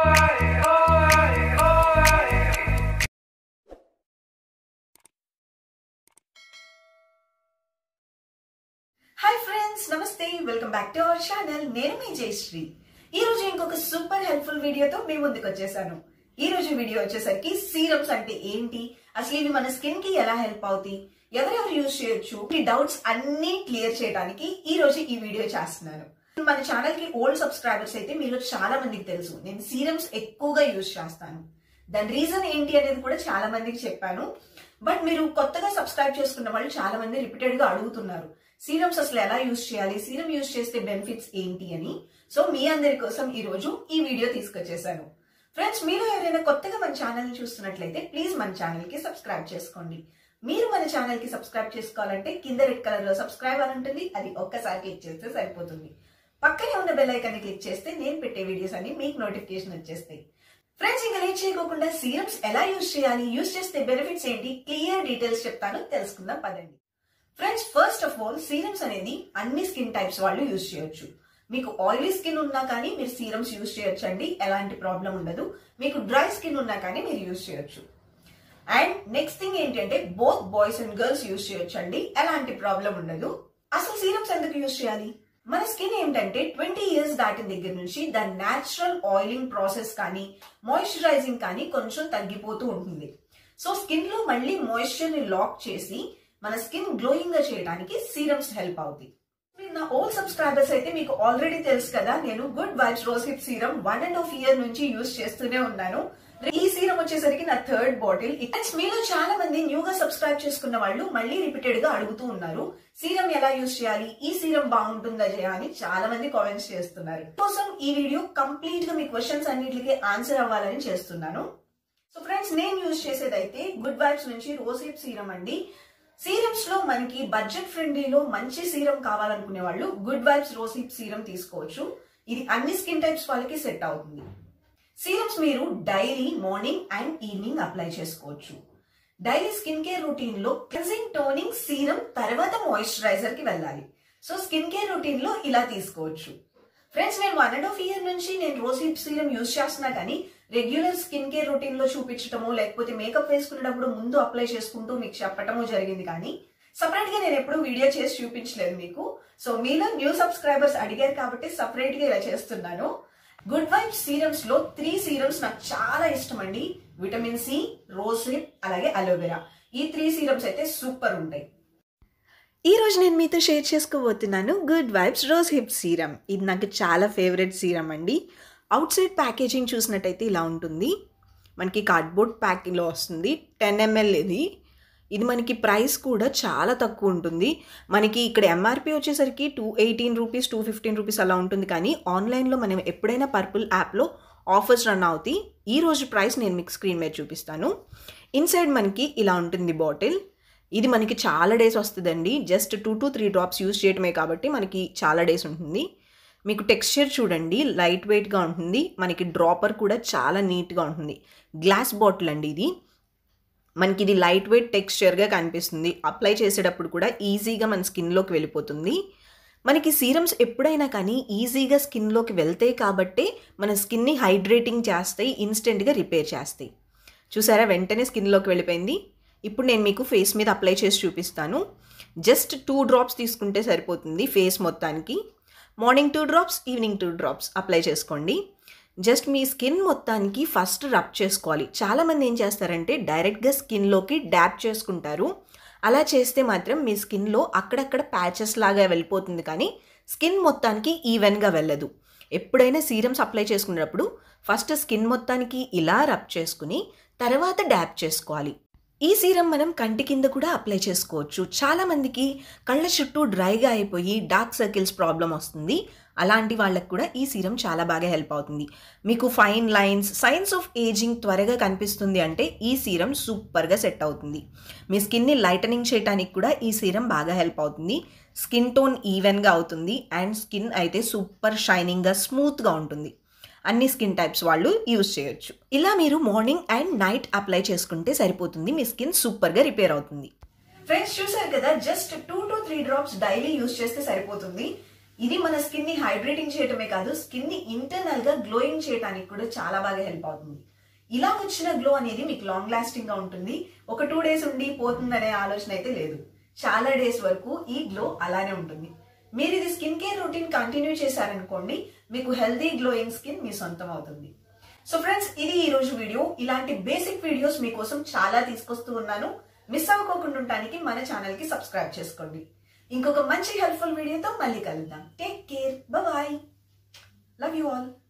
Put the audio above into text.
hi friends నమస్తే welcome back to our channel నేను మీ జయశ్రీ ఈ రోజు ఇంకొక సూపర్ హెల్ప్ఫుల్ వీడియోతో మీ ముందుకు వచ్చేసాను ఈ రోజు వీడియో వచ్చేసరికి సీరమ్స్ అంటే ఏంటి అసలు ఇవి మన స్కిన్ కి ఎలా హెల్ప్ అవుతాయి ఎవరెవరు యూజ్ చేయొచ్చు ఈ డౌట్స్ అన్ని క్లియర్ చేయడానికి ఈ రోజు ఈ వీడియో చేస్తున్నాను మన ఛానల్ కి ఓల్డ్ సబ్స్క్రైబర్స్ అయితే మీలో చాలా మందికి తెలుసు నేను సీరమ్స్ ఎక్కువగా యూజ్ చేస్తాను దాని రీజన్ ఏంటి అనేది కూడా చాలా మందికి చెప్పాను బట్ మీరు కొత్తగా సబ్స్క్రైబ్ చేసుకున్న వాళ్ళు చాలా మంది రిపీటెడ్ గా అడుగుతున్నారు సీరమ్స్ అసలు ఎలా యూజ్ చేయాలి సీరం యూజ్ చేస్తే బెనిఫిట్స్ ఏంటి అని సో మీ అందరి కోసం ఈ రోజు ఈ వీడియో తీసుకొచ్చేసాను ఫ్రెండ్స్ మీరు ఎవరైనా కొత్తగా మన ఛానల్ చూస్తున్నట్లయితే ప్లీజ్ మన ఛానల్ కి సబ్స్క్రైబ్ చేసుకోండి మీరు మన ఛానల్ కి సబ్స్క్రైబ్ చేసుకోవాలంటే కింద రెడ్ కలర్ లో సబ్స్క్రైబ్ అని ఉంటుంది అది ఒక్కసారి క్లిక్ చేస్తే సరిపోతుంది పక్కనే ఉన్న బెల్ ఐకాన్ క్లిక్ చేస్తే నేను పెట్టే వీడియోస్ అన్ని మీకు నోటిఫికేషన్ వచ్చేస్తాయి ఫ్రెండ్స్ ఇంకా లేట్ చేయకోకుండా సీరమ్స్ ఎలా యూజ్ చేయాలి యూజ్ చేస్తే బెనిఫిట్స్ ఏంటి క్లియర్ డీటెయిల్స్ చెప్తాను తెలుసుకుందాం పదండి friends first of all serums అనేది అన్ని స్కిన్ టైప్స్ వాళ్ళు యూజ్ చేయొచ్చు మీకు ఆయిలీ స్కిన్ ఉన్నా కానీ మీరు సీరమ్స్ యూజ్ చేయొచ్చండి ఎలాంటి ప్రాబ్లం ఉండదు మీకు డ్రై స్కిన్ ఉన్నా కానీ మీరు యూజ్ చేయొచ్చు అండ్ నెక్స్ట్ థింగ్ ఏంటంటే both boys and girls use చేయొచ్చండి ఎలాంటి ప్రాబ్లం ఉండదు అసలు సీరమ్స్ ఎందుకు యూజ్ చేయాలి మన స్కిన్ ఏంటంటే ట్వంటీ ఇయర్స్ దాటిన దగ్గర నుంచి దాని న్యాచురల్ ఆయిలింగ్ ప్రాసెస్ కానీ మాయిశ్చరైజింగ్ కానీ కొంచెం తగ్గిపోతూ ఉంటుంది సో స్కిన్ లో మళ్ళీ మాయిశ్చర్ ని లాక్ చేసి మన స్కిన్ గ్లోయింగ్ గా చేయడానికి సీరమ్స్ హెల్ప్ అవుతాయి మీరు నా ఓల్డ్ సబ్స్క్రైబర్స్ అయితే మీకు ఆల్రెడీ తెలుసు కదా నేను Good Vibes rose hip serum one and half year నుంచి యూజ్ చేస్తూనే ఉన్నాను ఈ సీరం వచ్చేసరికి నా థర్డ్ బాటిల్ మీలో చాలా మంది న్యూగా సబ్స్క్రైబ్ చేసుకున్న వాళ్ళు మళ్ళీ రిపీటెడ్ గా అడుగుతూ ఉన్నారు సీరం ఎలా యూజ్ చేయాలి ఈ సీరం బాగుంటుందా జయ అని చాలా మంది కామెంట్స్ చేస్తున్నారు కోసం ఈ వీడియో కంప్లీట్ గా మీ క్వశ్చన్స్ అన్నిటికీ ఆన్సర్ అవ్వాలని చేస్తున్నాను సో ఫ్రెండ్స్ నేను యూజ్ చేసేదైతే గుడ్ వైబ్స్ నుంచి రోజ్ హిప్ సీరం అండి సీరమ్స్ లో మనకి బడ్జెట్ ఫ్రెండ్లీలో మంచి సీరం కావాలనుకునే వాళ్ళు Good Vibes rose hip serum తీసుకోవచ్చు ఇది అన్ని స్కిన్ టైప్స్ వాళ్ళకి సెట్ అవుతుంది సీరమ్స్ మీరు daily morning and evening apply చేసుకోవచ్చు డైలీ స్కిన్ కేర్ రొటీన్ లో క్లెన్సింగ్ టోనింగ్ సీరం తర్వాత మాయిశ్చరైజర్ కి వెళ్ళాలి సో స్కిన్ కేర్ రొటీన్ లో ఇలా తీసుకోవచ్చు ఫ్రెండ్స్ నేను వన్ అండ్ హాఫ్ ఇయర్ నుంచి నేను రోజ్ హిప్ సీరం యూజ్ చేస్తున్నా కానీ రెగ్యులర్ స్కిన్ కేర్ రొటీన్ లో చూపించటమో లేకపోతే మేకప్ వేసుకునేటప్పుడు ముందు అప్లై చేసుకుంటూ మీకు చెప్పటమో జరిగింది కానీ సపరేట్ గా నేను ఎప్పుడు వీడియో చేసి చూపించలేదు మీకు సో మీలో న్యూ సబ్స్క్రైబర్స్ అడిగారు కాబట్టి సపరేట్ గా ఇలా చేస్తున్నాను గుడ్ వైబ్ సీరమ్స్ లో త్రీ సీరమ్స్ నాకు చాలా ఇష్టం అండి విటమిన్ సి రోజ్ హిప్ అలాగే అలోవెరా ఈ త్రీ సీరమ్స్ అయితే సూపర్ ఉంటాయి ఈ రోజు నేను మీతో షేర్ చేసుకోబోతున్నాను Good Vibes rose hip serum ఇది నాకు చాలా ఫేవరెట్ సీరం అండి అవుట్ సైడ్ ప్యాకేజింగ్ చూసినట్టయితే ఇలా ఉంటుంది మనకి కార్డ్బోర్డ్ ప్యాకింగ్లో వస్తుంది టెన్ ఎంఎల్ ఇది ఇది మనకి ప్రైస్ కూడా చాలా తక్కువ ఉంటుంది మనకి ఇక్కడ ఎంఆర్పి వచ్చేసరికి two eighteen rupees two fifteen rupees అలా ఉంటుంది కానీ ఆన్లైన్లో మనం ఎప్పుడైనా పర్పుల్ యాప్లో ఆఫర్స్ రన్ అవుతాయి ఈ రోజు ప్రైస్ నేను మీకు స్క్రీన్ మీద చూపిస్తాను ఇన్సైడ్ మనకి ఇలా ఉంటుంది బాటిల్ ఇది మనకి చాలా డేస్ వస్తుందండి just two to three drops use చేయటమే కాబట్టి మనకి చాలా డేస్ ఉంటుంది మీకు టెక్స్చర్ చూడండి లైట్ వెయిట్గా ఉంటుంది మనకి డ్రాపర్ కూడా చాలా నీట్గా ఉంటుంది గ్లాస్ బాటిల్ అండి ఇది మనకి ఇది లైట్ వెయిట్ టెక్స్చర్గా కనిపిస్తుంది అప్లై చేసేటప్పుడు కూడా ఈజీగా మన స్కిన్లోకి వెళ్ళిపోతుంది మనకి సీరమ్స్ ఎప్పుడైనా కానీ ఈజీగా స్కిన్లోకి వెళ్తాయి కాబట్టే మన స్కిన్ని హైడ్రేటింగ్ చేస్తాయి ఇన్స్టెంట్గా రిపేర్ చేస్తాయి చూసారా వెంటనే స్కిన్లోకి వెళ్ళిపోయింది ఇప్పుడు నేను మీకు ఫేస్ మీద అప్లై చేసి చూపిస్తాను జస్ట్ టూ డ్రాప్స్ తీసుకుంటే సరిపోతుంది ఫేస్ మొత్తానికి morning two drops evening two drops apply చేసుకోండి జస్ట్ మీ స్కిన్ మొత్తానికి ఫస్ట్ రబ్ చేసుకోవాలి చాలామంది ఏం చేస్తారంటే డైరెక్ట్గా స్కిన్లోకి డ్యాప్ చేసుకుంటారు అలా చేస్తే మాత్రం మీ స్కిన్లో అక్కడక్కడ ప్యాచెస్ లాగా వెళ్ళిపోతుంది కానీ స్కిన్ మొత్తానికి ఈవెన్గా వెళ్ళదు ఎప్పుడైనా సీరమ్స్ అప్లై చేసుకునేటప్పుడు ఫస్ట్ స్కిన్ మొత్తానికి ఇలా రబ్ చేసుకుని తర్వాత డ్యాప్ చేసుకోవాలి ఈ సీరం మనం కంటి కింద కూడా అప్లై చేసుకోవచ్చు చాలామందికి కళ్ళ చుట్టూ డ్రైగా అయిపోయి డార్క్ సర్కిల్స్ ప్రాబ్లం వస్తుంది అలాంటి వాళ్ళకు కూడా ఈ సీరం చాలా బాగా హెల్ప్ అవుతుంది మీకు fine lines signs of ageing త్వరగా కనిపిస్తుంది అంటే ఈ సీరం సూపర్గా సెట్ అవుతుంది మీ స్కిన్ని లైటనింగ్ చేయడానికి కూడా ఈ సీరం బాగా హెల్ప్ అవుతుంది స్కిన్ టోన్ ఈవెన్గా అవుతుంది అండ్ స్కిన్ అయితే సూపర్ షైనింగ్గా స్మూత్గా ఉంటుంది అన్ని స్కిన్ టైప్స్ వాళ్ళు యూజ్ చేయొచ్చు ఇలా మీరు మార్నింగ్ అండ్ నైట్ అప్లై చేసుకుంటే సరిపోతుంది మీ స్కిన్ సూపర్గా రిపేర్ అవుతుంది ఫ్రెండ్స్ చూసారు కదా just two to three drops daily use చేస్తే సరిపోతుంది ఇది మన స్కిన్ ని హైడ్రేటింగ్ చేయటమే కాదు స్కిన్ ని ఇంటర్నల్ గా గ్లోయింగ్ చేయడానికి కూడా చాలా బాగా హెల్ప్ అవుతుంది ఇలా వచ్చిన గ్లో అనేది మీకు లాంగ్ లాస్టింగ్ గా ఉంటుంది ఒక టూ డేస్ ఉండి పోతుందనే ఆలోచన అయితే లేదు చాలా డేస్ వరకు ఈ గ్లో అలానే ఉంటుంది మీరు ఇది స్కిన్ కేర్ రొటీన్ కంటిన్యూ చేశారనుకోండి మీకు హెల్దీ గ్లోయింగ్ స్కిన్ మీ సొంతం అవుతుంది సో ఫ్రెండ్స్ ఇది ఈ రోజు వీడియో ఇలాంటి బేసిక్ వీడియోస్ మీకోసం చాలా తీసుకొస్తూ ఉన్నాను మిస్ అవ్వకోకుండా ఉండటానికి మన ఛానల్ కి సబ్స్క్రైబ్ చేసుకోండి ఇంకొక మంచి హెల్ప్ఫుల్ వీడియోతో మళ్ళీ కలుద్దాం take care bye love you all